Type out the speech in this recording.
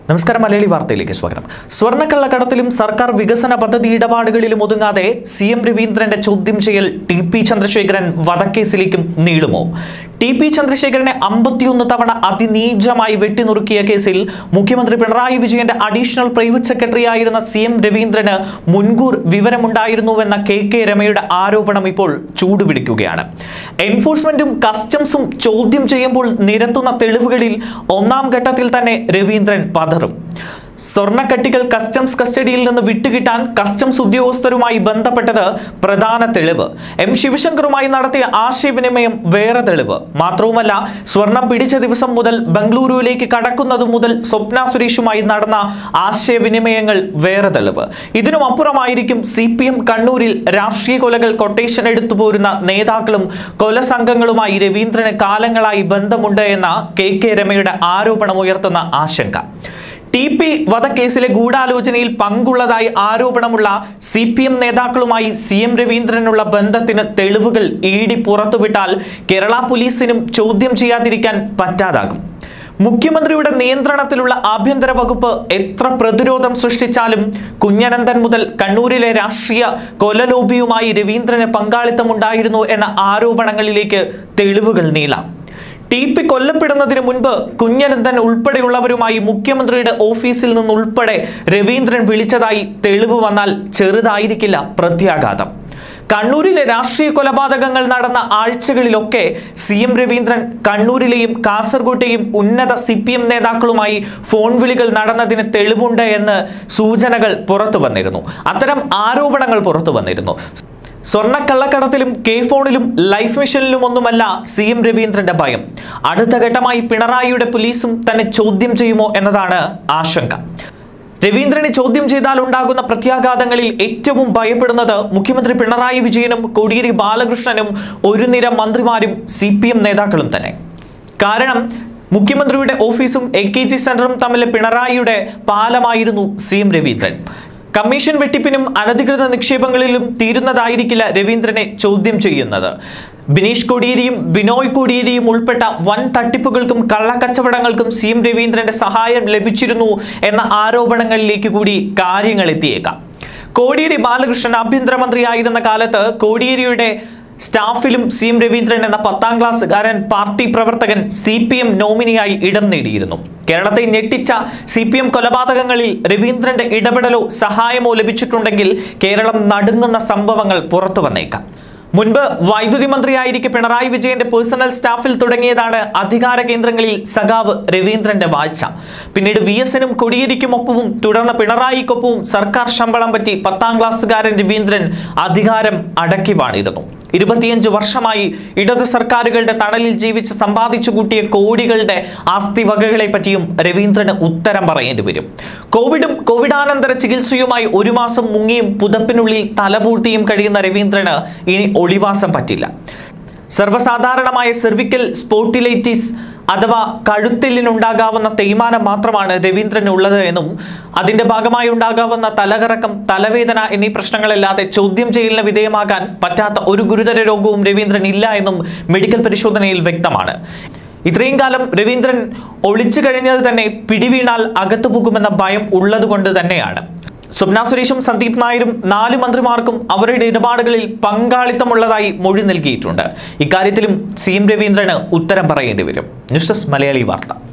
നമസ്കാരം മലയാളി വാർത്തയിലേക്ക് സ്വാഗതം സ്വർണ്ണക്കള്ളക്കടത്തിലും സർക്കാർ വികസന പദ്ധതി ഇടപാടുകളിലും ഒതുങ്ങാതെ സി എം രവീന്ദ്രന്റെ ചോദ്യം ചെയ്യൽ ടി പി ചന്ദ്രശേഖരൻ വധക്കേസിലേക്കും നീളുമോ ടി പി ചന്ദ്രശേഖരനെ അമ്പത്തിയൊന്ന് തവണ അതിനീചമായി വെട്ടിനുറുക്കിയ കേസിൽ മുഖ്യമന്ത്രി പിണറായി വിജയന്റെ അഡീഷണൽ പ്രൈവറ്റ് സെക്രട്ടറി ആയിരുന്ന സി എം രവീന്ദ്രന് മുൻകൂർ വിവരമുണ്ടായിരുന്നുവെന്ന കെ കെ രമയുടെ ആരോപണം ഇപ്പോൾ ചൂടുപിടിക്കുകയാണ് എൻഫോഴ്സ്മെന്റും കസ്റ്റംസും ചോദ്യം ചെയ്യുമ്പോൾ നിരത്തുന്ന തെളിവുകളിൽ ഒന്നാം ഘട്ടത്തിൽ തന്നെ രവീന്ദ്രൻ പതറും സ്വർണ്ണക്കട്ടികൾ കസ്റ്റംസ് കസ്റ്റഡിയിൽ നിന്ന് വിട്ടുകിട്ടാൻ കസ്റ്റംസ് ഉദ്യോഗസ്ഥരുമായി ബന്ധപ്പെട്ടത് പ്രധാന തെളിവ് എം ശിവശങ്കറുമായി നടത്തിയ ആശയവിനിമയം വേറെ തെളിവ് മാത്രവുമല്ല സ്വർണം പിടിച്ച ദിവസം മുതൽ ബംഗളൂരുവിലേക്ക് കടക്കുന്നത് മുതൽ സ്വപ്ന സുരേഷുമായി നടന്ന ആശയവിനിമയങ്ങൾ വേറെ തെളിവ് ഇതിനും അപ്പുറമായിരിക്കും സി പി എം കണ്ണൂരിൽ രാഷ്ട്രീയ കൊലകൾ കൊട്ടേഷൻ എടുത്തു പോരുന്ന നേതാക്കളും കൊലസംഘങ്ങളുമായി രവീന്ദ്രന് കാലങ്ങളായി ബന്ധമുണ്ട് എന്ന കെ കെ രമയുടെ ആരോപണം ഉയർത്തുന്ന ആശങ്ക ടി പി വധക്കേസിലെ ഗൂഢാലോചനയിൽ പങ്കുള്ളതായി ആരോപണമുള്ള സി പി എം നേതാക്കളുമായി സി എം രവീന്ദ്രനുള്ള ബന്ധത്തിന് തെളിവുകൾ ഇ ഡി പുറത്തുവിട്ടാൽ കേരള പോലീസിനും ചോദ്യം ചെയ്യാതിരിക്കാൻ പറ്റാതാകും മുഖ്യമന്ത്രിയുടെ നിയന്ത്രണത്തിലുള്ള ആഭ്യന്തര വകുപ്പ് എത്ര പ്രതിരോധം സൃഷ്ടിച്ചാലും കുഞ്ഞനന്തൻ മുതൽ കണ്ണൂരിലെ രാഷ്ട്രീയ കൊലലോബിയുമായി രവീന്ദ്രന് പങ്കാളിത്തമുണ്ടായിരുന്നു എന്ന ആരോപണങ്ങളിലേക്ക് തെളിവുകൾ നീളാം ടി പി കൊല്ലപ്പെടുന്നതിന് മുൻപ് കുഞ്ഞനന്തൻ ഉൾപ്പെടെയുള്ളവരുമായി മുഖ്യമന്ത്രിയുടെ ഓഫീസിൽ നിന്നുൾപ്പെടെ രവീന്ദ്രൻ വിളിച്ചതായി തെളിവ് വന്നാൽ ചെറുതായിരിക്കില്ല പ്രത്യാഘാതം കണ്ണൂരിലെ രാഷ്ട്രീയ കൊലപാതകങ്ങൾ നടന്ന ആഴ്ചകളിലൊക്കെ സി എം രവീന്ദ്രൻ കണ്ണൂരിലെയും കാസർഗോട്ടെയും ഉന്നത സി പി എം നേതാക്കളുമായി ഫോൺ വിളികൾ നടന്നതിന് തെളിവുണ്ട് എന്ന് സൂചനകൾ പുറത്തു വന്നിരുന്നു അത്തരം ആരോപണങ്ങൾ പുറത്തു വന്നിരുന്നു സ്വർണ്ണക്കള്ളക്കടത്തിലും കെ ഫോണിലും ലൈഫ് മിഷനിലും ഒന്നുമല്ല സി എം രവീന്ദ്രന്റെ ഭയം അടുത്ത ഘട്ടമായി പിണറായിയുടെ പോലീസും തന്നെ ചോദ്യം ചെയ്യുമോ എന്നതാണ് ആശങ്ക രവീന്ദ്രനെ ചോദ്യം ചെയ്താൽ ഉണ്ടാകുന്ന പ്രത്യാഘാതങ്ങളിൽ ഏറ്റവും ഭയപ്പെടുന്നത് മുഖ്യമന്ത്രി പിണറായി വിജയനും കോടിയേരി ബാലകൃഷ്ണനും ഒരു നിര മന്ത്രിമാരും സി പി എം നേതാക്കളും തന്നെ കാരണം മുഖ്യമന്ത്രിയുടെ ഓഫീസും എ കെ ജി സെന്ററും തമ്മിലെ പിണറായിയുടെ പാലമായിരുന്നു സി എം രവീന്ദ്രൻ കമ്മീഷൻ വെട്ടിപ്പിനും അനധികൃത നിക്ഷേപങ്ങളിലും തീരുന്നതായിരിക്കില്ല രവീന്ദ്രനെ ചോദ്യം ചെയ്യുന്നത് ബിനീഷ് കോടിയേരിയും ബിനോയ് കോടിയേരിയും ഉൾപ്പെട്ട വൻ തട്ടിപ്പുകൾക്കും കള്ളക്കച്ചവടങ്ങൾക്കും സി എം രവീന്ദ്രന്റെ സഹായം ലഭിച്ചിരുന്നു എന്ന ആരോപണങ്ങളിലേക്ക് കൂടി കാര്യങ്ങൾ എത്തിയേക്കാം കോടിയേരി ബാലകൃഷ്ണൻ ആഭ്യന്തരമന്ത്രിയായിരുന്ന കാലത്ത് കോടിയേരിയുടെ സ്റ്റാഫിലും സി എം രവീന്ദ്രൻ എന്ന പത്താം ക്ലാസ്സുകാരൻ പാർട്ടി പ്രവർത്തകൻ സി പി എം നോമിനിയായി ഇടം നേടിയിരുന്നു കേരളത്തെ ഞെട്ടിച്ച സി പി എം കൊലപാതകങ്ങളിൽ രവീന്ദ്രന്റെ ഇടപെടലോ സഹായമോ ലഭിച്ചിട്ടുണ്ടെങ്കിൽ കേരളം നടുങ്ങുന്ന സംഭവങ്ങൾ പുറത്തു വന്നേക്കാം മുൻപ് വൈദ്യുതി മന്ത്രിയായിരിക്കെ പിണറായി വിജയന്റെ പേഴ്സണൽ സ്റ്റാഫിൽ തുടങ്ങിയതാണ് അധികാര കേന്ദ്രങ്ങളിൽ സഖാവ് രവീന്ദ്രന്റെ വാഴ്ച പിന്നീട് വി എസിനും കൊടിയേരിക്കുമൊപ്പവും തുടർന്ന് പിണറായിക്കൊപ്പവും സർക്കാർ ശമ്പളം പറ്റി പത്താം ക്ലാസ്സുകാരൻ രവീന്ദ്രൻ അധികാരം അടക്കി വാണിരുന്നു ഇരുപത്തിയഞ്ച് വർഷമായി ഇടത് സർക്കാരുകളുടെ തണലിൽ ജീവിച്ച് സമ്പാദിച്ചു കൂട്ടിയ കോടികളുടെ ആസ്തി വകകളെ പറ്റിയും രവീന്ദ്രന് ഉത്തരം പറയേണ്ടി വരും കോവിഡും കോവിഡാനന്തര ചികിത്സയുമായി ഒരു മാസം മുങ്ങിയും പുതപ്പിനുള്ളിൽ തലപൂട്ടിയും കഴിയുന്ന രവീന്ദ്രന് ഇനി ഒളിവാസം പറ്റില്ല സർവ്വസാധാരണമായ സെർവിക്കൽ സ്പോട്ടിലൈറ്റിസ് അഥവാ കഴുത്തിലിനുണ്ടാകാവുന്ന തേയ്മാനം മാത്രമാണ് രവീന്ദ്രന് ഉള്ളത് എന്നും അതിന്റെ ഭാഗമായി ഉണ്ടാകാവുന്ന തലകറക്കം തലവേദന എന്നീ പ്രശ്നങ്ങളല്ലാതെ ചോദ്യം ചെയ്യലിന് വിധേയമാകാൻ പറ്റാത്ത ഒരു ഗുരുതര രോഗവും രവീന്ദ്രൻ ഇല്ല എന്നും മെഡിക്കൽ പരിശോധനയിൽ വ്യക്തമാണ് ഇത്രയും കാലം രവീന്ദ്രൻ ഒളിച്ചു കഴിഞ്ഞത് തന്നെ പിടിവീണാൽ അകത്തു പോകുമെന്ന ഭയം ഉള്ളതുകൊണ്ട് തന്നെയാണ് സ്വപ്ന സുരേഷും സന്ദീപ് നായരും നാല് മന്ത്രിമാർക്കും അവരുടെ ഇടപാടുകളിൽ പങ്കാളിത്തമുള്ളതായി മൊഴി നൽകിയിട്ടുണ്ട് ഇക്കാര്യത്തിലും സി എം രവീന്ദ്രന് ഉത്തരം പറയേണ്ടി വരും ന്യൂസ് ഡെസ്ക് മലയാളി വാർത്ത